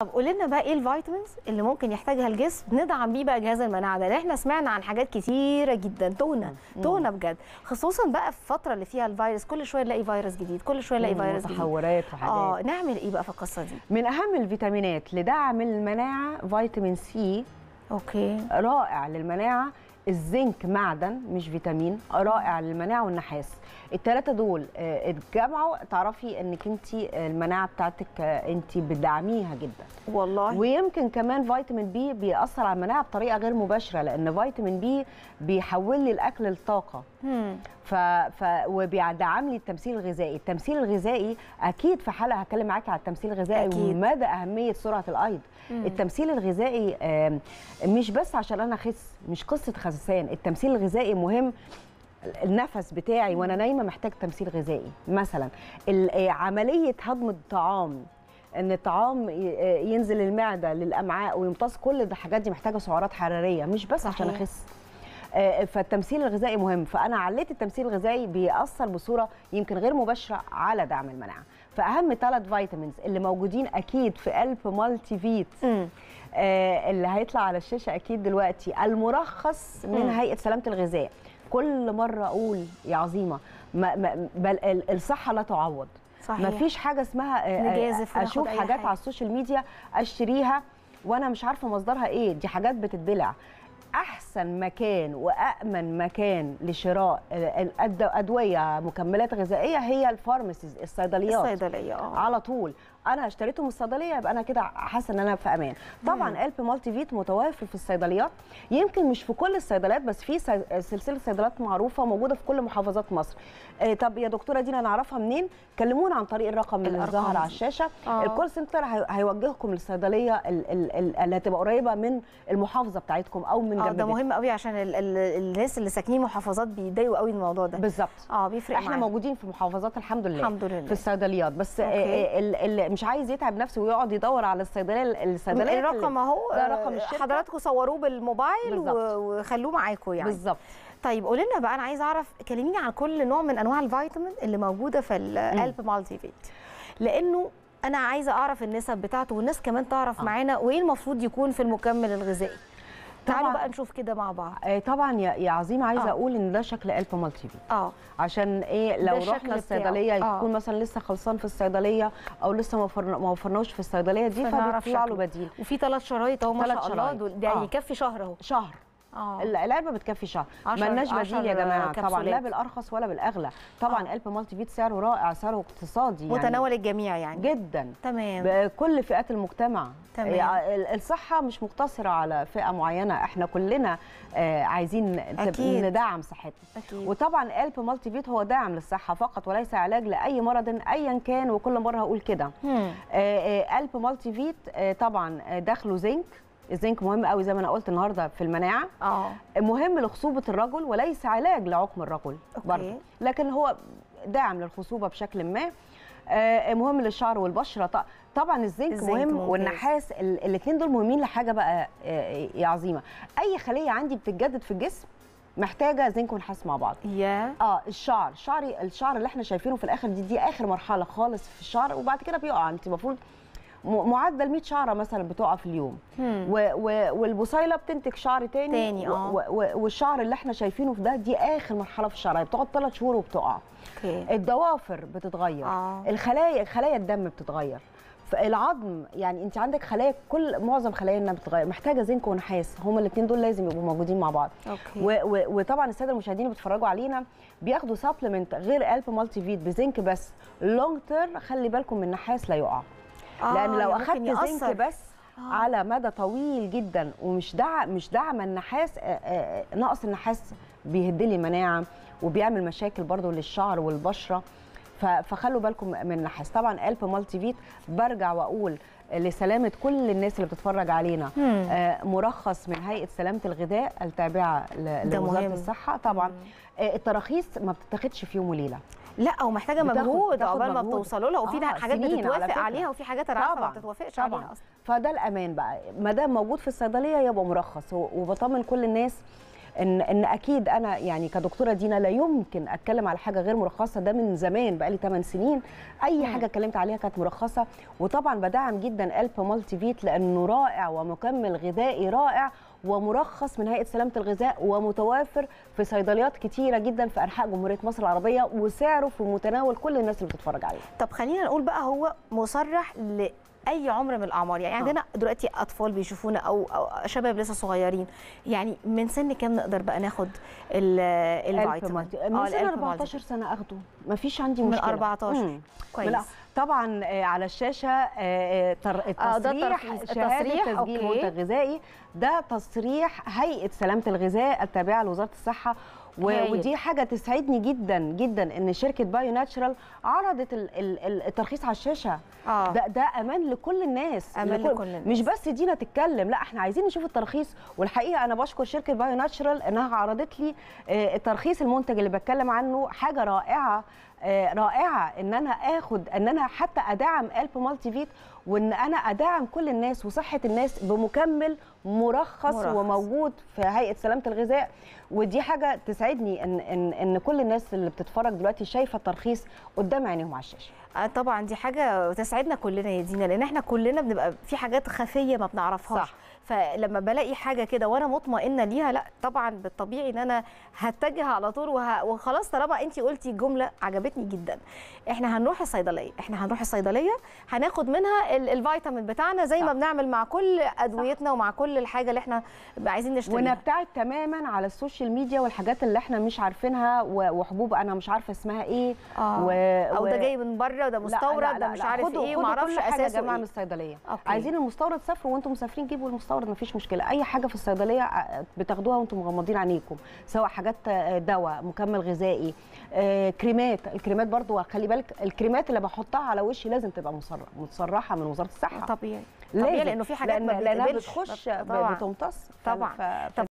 طب قولي لنا بقى ايه الفيتامينز اللي ممكن يحتاجها الجسم ندعم بيه بقى جهاز المناعه ده لان احنا سمعنا عن حاجات كتيره جدا تهنا تهنا بجد خصوصا بقى في الفتره اللي فيها الفيروس كل شويه نلاقي فيروس جديد كل شويه نلاقي فيروس جديد تحورات وحاجات اه نعمل ايه بقى في القصه دي من اهم الفيتامينات لدعم المناعه فيتامين سي اوكي رائع للمناعه الزنك معدن مش فيتامين رائع للمناعه والنحاس الثلاثه دول آه، اتجمعوا تعرفي انك انت المناعه بتاعتك آه، انت بدعميها جدا والله ويمكن كمان فيتامين بي بيأثر على المناعه بطريقه غير مباشره لان فيتامين بي بيحول لي الاكل لطاقه مم. ف... ف... وبيدعم لي التمثيل الغذائي التمثيل الغذائي اكيد في حلقه هتكلم معاكي على التمثيل الغذائي أكيد. ومدى اهميه سرعه الايض مم. التمثيل الغذائي آم، مش بس عشان انا اخس مش قصه خسسان التمثيل الغذائي مهم النفس بتاعي وانا نايمه محتاج تمثيل غذائي مثلا ال- آه، عمليه هضم الطعام ان الطعام ي- آه، ينزل المعده للامعاء ويمتص كل الحاجات دي محتاجه سعرات حراريه مش بس عشان صحيح. اخس آه، فالتمثيل الغذائي مهم فانا عليت التمثيل الغذائي بيأثر بصوره يمكن غير مباشره على دعم المناعه فاهم ثلاث فيتامينز اللي موجودين اكيد في قلب مالتي فيت مم. آه، اللي هيطلع على الشاشه اكيد دلوقتي المرخص من مم. هيئه سلامه الغذاء كل مره اقول يا عظيمه ما ما بل ال- الصحه لا تعوض صحيح ما فيش حاجه اسمها آه، آه، نجازف وناخد اشوف أي حاجات حاجة. على السوشيال ميديا اشتريها وانا مش عارفه مصدرها ايه دي حاجات بتتبلع احسن مكان وامن مكان لشراء آه، الأد- ادويه مكملات غذائيه هي الفارماسيز الصيدليات الصيدليه اه على طول انا اشتريته من الصيدليه يبقى انا كده حاسه ان انا في امان طبعا الب مالتي فيت متوافر في الصيدليات يمكن مش في كل الصيدليات بس في صي- سلسله صيدليات معروفه موجوده في كل محافظات مصر آه، طب يا دكتوره دينا نعرفها منين كلمونا عن طريق الرقم اللي الأرقام ظهر على دي. الشاشه آه. الكول سنتر هي- هيوجهكم للصيدليه ال- ال- ال- اللي هتبقى قريبه من المحافظه بتاعتكم او من اه جنب ده بيتكم. مهم قوي عشان ال ال الناس اللي ساكنين محافظات بيتضايقوا قوي من الموضوع ده بالظبط اه بيفرق احنا معاهم. موجودين في محافظات الحمد لله الحمد لله في الصيدليات بس أوكي. اللي مش عايز يتعب نفسه ويقعد يدور على الصيدليه الصيدليه الرقم اهو ده آه، رقم الشركة. حضراتكم صوروه بالموبايل بالظبط. و- وخلوه معاكم يعني بالظبط طيب قولي لنا بقى انا عايزه اعرف كلميني عن كل نوع من انواع الفيتامين اللي موجوده في القلب مالتي فيت لانه انا عايزه اعرف النسب بتاعته والناس كمان تعرف آه. معانا وايه المفروض يكون في المكمل الغذائي تعالوا طبعاً. بقى نشوف كده مع بعض آه، طبعا يا يا عظيم عايزه آه. اقول ان ده شكل الب مالتي في اه عشان ايه ده لو الشكل رحنا بتاعه. الصيدليه آه. يكون مثلا لسه خلصان في الصيدليه او لسه ما وفرنا- ما وفرناش في الصيدليه دي فنعرف فبيطلع له شكله. بديل وفي ثلاث شرايط اهو ما ثلاث شاء الله شرايط. دول ده يعني آه. يكفي شهر اهو شهر اه العلبه بتكفي شهر عشر- ملناش عشر بديل يا جماعه طبعا لا كبسولات. بالارخص ولا بالاغلى طبعا آه. الب مالتي فيت سعره رائع سعره اقتصادي يعني متناول الجميع يعني جدا تمام بكل فئات المجتمع تمام. يعني ال- الصحة مش مقتصرة على فئة معينة احنا كلنا آه، عايزين تب- أكيد. ندعم صحتنا اكيد وطبعا الب مالتي فيت هو داعم للصحة فقط وليس علاج لأي مرض أيا كان وكل مرة هقول كده مم. آه، آه، الب مالتي فيت آه، طبعا آه، داخله زنك الزنك مهم قوي زي ما انا قلت النهارده في المناعه اه مهم لخصوبه الرجل وليس علاج لعقم الرجل أوكي. برضه لكن هو داعم للخصوبه بشكل ما آه، مهم للشعر والبشره ط- طبعا الزنك, الزنك مهم ممتاز. والنحاس الاثنين دول مهمين لحاجه بقى آه، يا عظيمه اي خليه عندي بتتجدد في الجسم محتاجه زنك ونحاس مع بعض يا اه الشعر شعري الشعر اللي احنا شايفينه في الاخر دي دي اخر مرحله خالص في الشعر وبعد كده بيقع انت المفروض م- معدل 100 شعره مثلا بتقع في اليوم مم. و و والبصيله بتنتج شعر تاني تاني، و آه. و و والشعر اللي احنا شايفينه في ده دي اخر مرحله في الشعر بتقعد ثلاث شهور وبتقع اوكي الضوافر بتتغير اه الخلايا خلايا الدم بتتغير العظم يعني انت عندك خلايا كل معظم خلايانا بتتغير محتاجه زنك ونحاس هما الاثنين دول لازم يبقوا موجودين مع بعض اوكي و و وطبعا الساده المشاهدين اللي بيتفرجوا علينا بياخدوا سبلمنت غير الب مالتي فيت بزنك بس لونج تيرم خلي بالكم من النحاس لا يقع آه، لان لو ممكن اخدت يأثر. زنك بس آه. على مدى طويل جدا ومش دع مش دعم النحاس آه، آه، نقص النحاس بيهد لي المناعه وبيعمل مشاكل برضو للشعر والبشره ف- فخلوا بالكم من النحاس طبعا الب مالتي فيت برجع واقول لسلامه كل الناس اللي بتتفرج علينا مم. آه، مرخص من هيئه سلامه الغذاء التابعه ل- ده لوزاره مهم. الصحه طبعا آه، التراخيص ما بتتاخدش في يوم وليله لا ومحتاجه بتاخد- مجهود بتاخد عقبال ما مجهود. بتوصلوا لها وفي آه، حاجات سنين على بتتوافق فكرة. عليها وفي حاجات انا عارفه ما طبعاً، بتتوافقش طبعاً. عليها اصلا فده الامان بقى ما دام موجود في الصيدليه يبقى مرخص و- وبطمن كل الناس ان ان اكيد انا يعني كدكتوره دينا لا يمكن اتكلم على حاجه غير مرخصه ده من زمان بقالي 8 سنين اي مم. حاجه اتكلمت عليها كانت مرخصه وطبعا بدعم جدا الب مالتي فيت لانه رائع ومكمل غذائي رائع ومرخص من هيئه سلامه الغذاء ومتوافر في صيدليات كتيره جدا في انحاء جمهوريه مصر العربيه وسعره في متناول كل الناس اللي بتتفرج عليه طب خلينا نقول بقى هو مصرح لاي عمر من الاعمار يعني آه. عندنا دلوقتي اطفال بيشوفونا او او شباب لسه صغيرين يعني من سن كام نقدر بقى ناخد ال- الفيتامين الفيتامين من آه، سنه الألب 14 سنه اخده مفيش عندي من مشكله 14 مم. كويس لا، طبعا آه، على الشاشه آه، آه، تر- آه، ده التصريح الترخيص- شهاده التصريح، تسجيل أوكي. منتج غذائي ده تصريح هيئه سلامه الغذاء التابعه لوزاره الصحه و- هايل. ودي حاجه تسعدني جدا جدا ان شركه بايو ناتشرال عرضت ال- ال- ال- الترخيص على الشاشه اه ده ده امان لكل الناس أمان لكل الناس. مش بس دينا تتكلم لا احنا عايزين نشوف الترخيص والحقيقه انا بشكر شركه بايو ناتشرال انها عرضت لي آه، الترخيص المنتج اللي بتكلم عنه حاجه رائعه آه، رائعه ان انا اخد ان انا حتى ادعم الب مالتي فيت وان انا ادعم كل الناس وصحه الناس بمكمل مرخص, مرخص. مرخص. وموجود في هيئه سلامه الغذاء ودي حاجه تسعدني ان ان ان كل الناس اللي بتتفرج دلوقتي شايفه الترخيص قدام عينيهم على الشاشه آه، طبعا دي حاجه تسعدنا كلنا يا دينا لان احنا كلنا بنبقى في حاجات خفيه ما بنعرفهاش صح. فلما بلاقي حاجه كده وانا مطمئنه ليها لا طبعا بالطبيعي ان انا هتجه على طول وه... وخلاص طالما انت قلتي جمله عجبتني جدا احنا هنروح الصيدليه احنا هنروح الصيدليه هناخد منها ال... الفيتامين بتاعنا زي ما صح. بنعمل مع كل ادويتنا ومع كل الحاجه اللي احنا عايزين نشتريها ونبتعد تماما على السوشيال ميديا والحاجات اللي احنا مش عارفينها و- وحبوب انا مش عارفه اسمها ايه آه. و... او و- ده جاي من بره وده لا، مستورد لا، ده لا، مش لا، عارف خدوا- ايه خدوا ومعرفش كل حاجه يا اساسه جماعه من ايه الصيدليه أوكي. عايزين المستورد سافروا وانتم مسافرين جيبوا المستورد مفيش مشكله اي حاجه في الصيدليه ع- بتاخدوها وانتم مغمضين عينيكم سواء حاجات آه، دواء مكمل غذائي آه، كريمات الكريمات برضو خلي بالك الكريمات اللي بحطها على وشي لازم تبقى مصرح متصرحه من وزاره الصحه طبيعي لازم. طبيعي لانه في حاجات لأن ما لانها بتتقبلش. بتخش طبعا بتمتص ف- طبعا. ف- طب